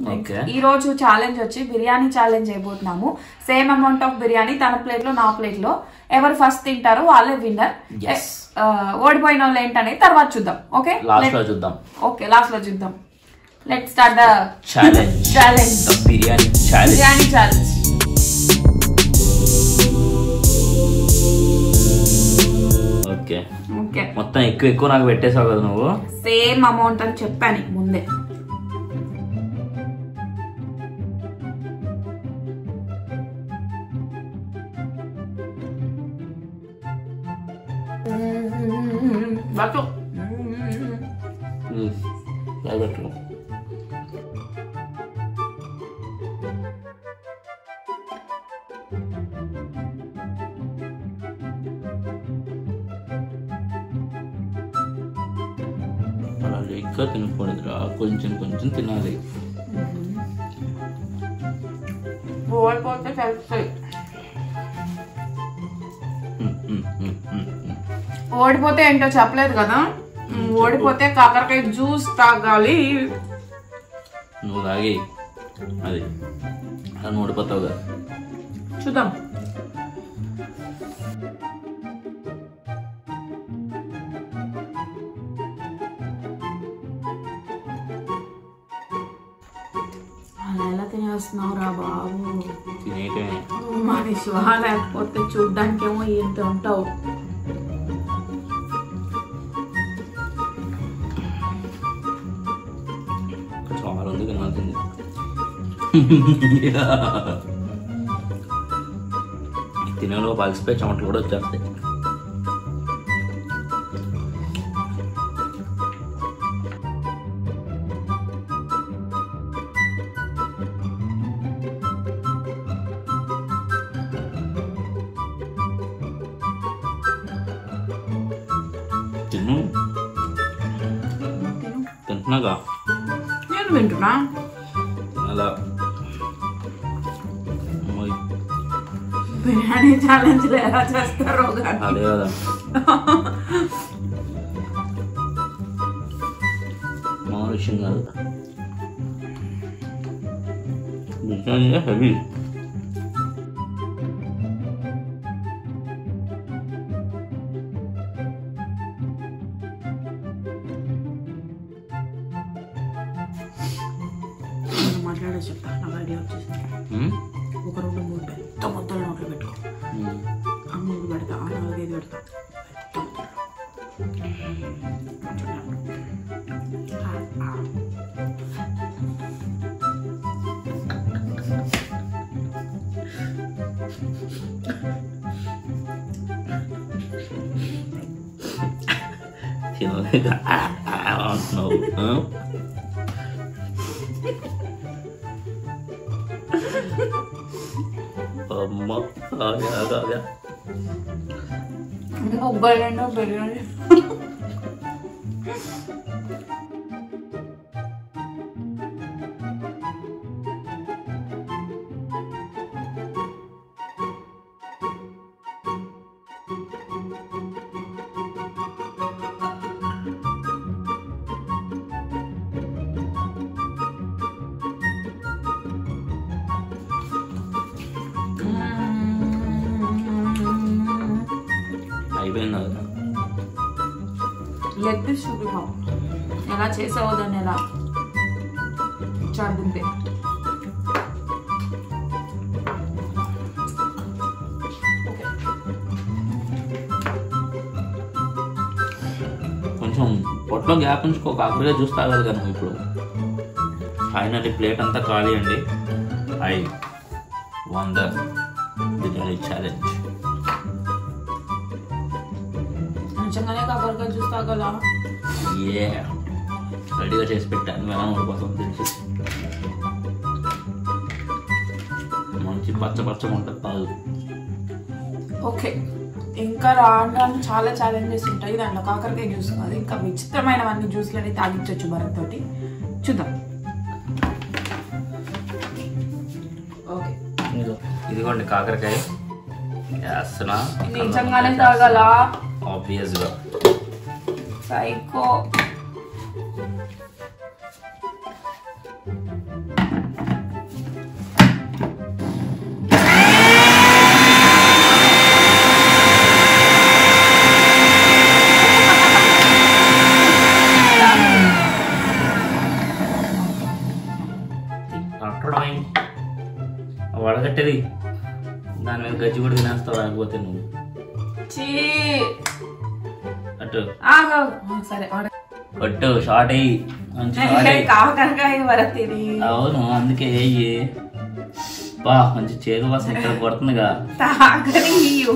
Okay. ఈ రోజు challenge వచ్చి బిర్యానీ ఛాలెంజ్ చేయబోతున్నాము సేమ్ అమౌంట్ ఆఫ్ బిర్యానీ తన ప్లేట్ లో నా ప్లేట్ లో ఎవరు ఫస్ట్ తింటారో వాళ్ళే విన్నర్ Yes. ఓడిపోయిన వాళ్ళు ఏంటనేది తర్వాత చూద్దాం ఓకే లాస్ట్ లో చూద్దాం ఓకే లాస్ట్ లో చూద్దాం let start the challenge challenge the biryani challenge biryani challenge okay okay మొత్తం ఎక్కువ ఎక్కువ నాకు పెట్టేసావు కదా నువ్వు సేమ్ అమౌంట్ అని చెప్పాను నీకు ముందే బట్టు ఉమ్, బాగా పెట్టు అలా ఎక్కువ తినకూడదురా కొంచెం కొంచెం తినాలి ఓడిపోతే తెలుస్తాయి ఉమ్, ఉమ్, ఉమ్, ఉమ్, ఉమ్. ఓడిపోతే ఏంటో చెప్పలేదు కదా ఓడిపోతే కాకరకాయ జ్యూస్ తాగాలి నువ్వు తాగి అది అలా ఓడిపోతావు కదా చూద్దాం అలా ఎలా తినేస్తున్నావు రా బాబు తినేయటమే మనిషివా లేకపోతే చూడ్డానికేమో ఇంత ఉంటావు ఇంకా చాలా ఉంది తినాల్సింది తినేలో పలిసిపోయి చెమటలు కూడా వచ్చేస్తాయి తిను తిను. తింటున్నాగా నేను వింటున్నా తినాలా అమ్మోయ్, బిర్యానీ ఛాలెంజ్ ఎలా చేస్తారో కానీ అదే కదా మామూలు విషయం కాదు బిర్యానీ హెవీ నేను మాట్లాడే చెప్తా నాకు ఐడియా వచ్చేసి ఒక రెండు మూడు పెద్ద ముద్దలు నోట్లో పెట్టుకో ఆ మూడు పెడతా ఆ నాలుగైదు పెడతా పెద్ద ముద్దలు ఆ, ఆ. తినలేక అంటున్నావు ఆ? అమ్మ ఆగా ఆగా ఆగా ముగ్గలేనో బిర్యానీ అయిపోయింది అది లెగ్ పీస్ చూపిస్తాం ఎలా చేసావో దాన్ని ఎలా చదువుతే కొంచెం పొట్టలో గ్యాప్ ఉంచుకో కాకరగా జ్యూస్ తాగాలి కదా నువ్వు ఇప్పుడు ఫైనల్ ప్లేట్ అంతా ఖాళీ అండి I won the biryani challenge నిజంగానే కాకరకాయ జ్యూస్ తాగలా ఏ రెడీగా చేసి పెట్టాను ఎలా ఓడిపోతాం తెలిసి మంచి పచ్చ పచ్చగా ఉంటుంది తాగు ఓకే ఇంకా రాను రాను చాలా ఛాలెంజెస్ ఉంటాయి దాంట్లో కాకరకాయ జ్యూస్ కాదు ఇంకా విచిత్రమైనవన్నీ జ్యూస్లని తాగించవచ్చు భరత్ తోటి చూద్దాం ఓకే ఇదిగో ఇదిగోండి కాకరకాయ వేస్తున్నా నిజంగానే తాగలా ఆబ్వియస్గా సైకో పట్టడం వడగట్టేది దాని మీద గజ్జి కూడా తినేస్తావు రాకపోతే నువ్వు చీ అటు ఆగు. ఆ, సరే ఆడ కొట్టు షార్ట్ అయ్యి మంచి షార్ట్ అయ్యి కావకాయ వరతిని అవును అందుకే వేయి బా మంచి చేదు వాసన ఇక్కడ కొడుతుందిగా తాగని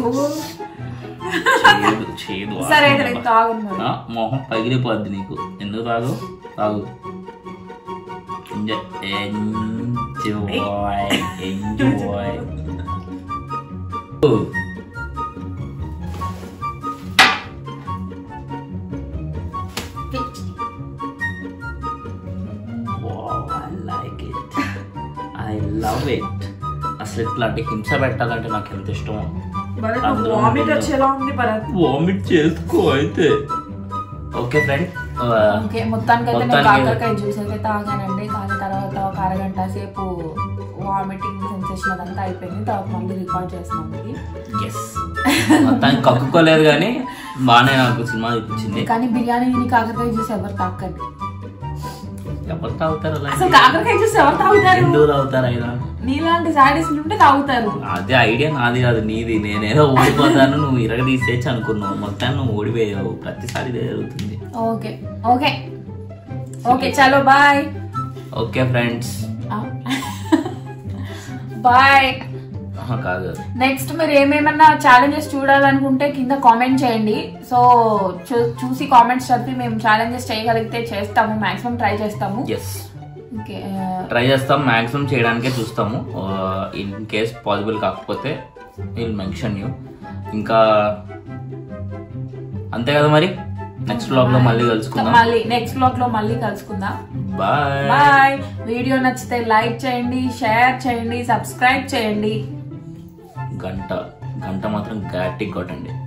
చేదు చేదు వాసన. సరే అయితే నేను తాగను మరి ఆ, మొహం పగిలిపోద్ది నీకు ఎందుకు తాగు తాగు enjoy enjoy enjoy I like it I love it అసలు ఇట్లాంటి హింస పెట్టాలంటే నాకు ఎంత ఇష్టం భరత్ అందులో వామిట్ ఉంటుంది. వచ్చేలా ఉంది భరత్ వామిట్ చేసుకో అయితే ఓకే ఫ్రెండ్ ఓకే మొత్తానికి అయితే నేను మొత్తానికి- కాకరకాయ జ్యూస్ అయితే తాగానండి కానీ తర్వాత ఒక అరగంట సేపు వామిటింగ్ సెన్సేషన్ అదంతా అయిపోయింది తర్వాత మళ్ళీ రికార్డ్ చేస్తున్నాం ఇది ఎస్ మొత్తానికి కక్కుకోలేదు కానీ బాగానే నాకు సినిమా చూపించింది కానీ బిర్యానీ తిని కాకరకాయ జ్యూస్ ఎవరు తాకండి ఎవరు తాగుతారు అలా అసలు కాకరకాయ జ్యూస్ ఎవరు తాగుతారు ఎందుకు తాగుతారు అయినా నీలాంటి సాడీస్ ఉంటే తాగుతారు అదే ఐడియా నాది కాదు నీది నేనేదో ఓడిపోతాను నువ్వు ఇరగ తీసేసి అనుకున్నావు మొత్తాన్ని నువ్వు ఓడిపోయావు ప్రతిసారి ఇదే జరుగుతుంది ఓకే ఓకే ఓకే చలో బాయ్ ఓకే ఫ్రెండ్స్ బాయ్ కాదు నెక్స్ట్ మీరు ఏమేమన్నా ఛాలెంజెస్ చూడాలనుకుంటే కింద కామెంట్ చేయండి సో చూ- చూసి కామెంట్స్ చదివి మేము ఛాలెంజెస్ చేయగలిగితే చేస్తాము మాక్సిమం ట్రై చేస్తాము ఎస్ ఓకే ట్రై చేస్తాం మాక్సిమం చేయడానికే చూస్తాము ఇన్ కేస్ పాసిబుల్ కాకపోతే విల్ మెన్షన్ యూ ఇంకా అంతే కదా మరి నెక్స్ట్ బ్లాగ్ లో మళ్ళీ కలుసుకుందాం మళ్ళీ నెక్స్ట్ బ్లాగ్ లో మళ్ళీ కలుసుకుందాం బాయ్ బాయ్ వీడియో నచ్చితే లైక్ చేయండి షేర్ చేయండి సబ్స్క్రైబ్ చేయండి గంట గంట మాత్రం గట్టిగా కొట్టండి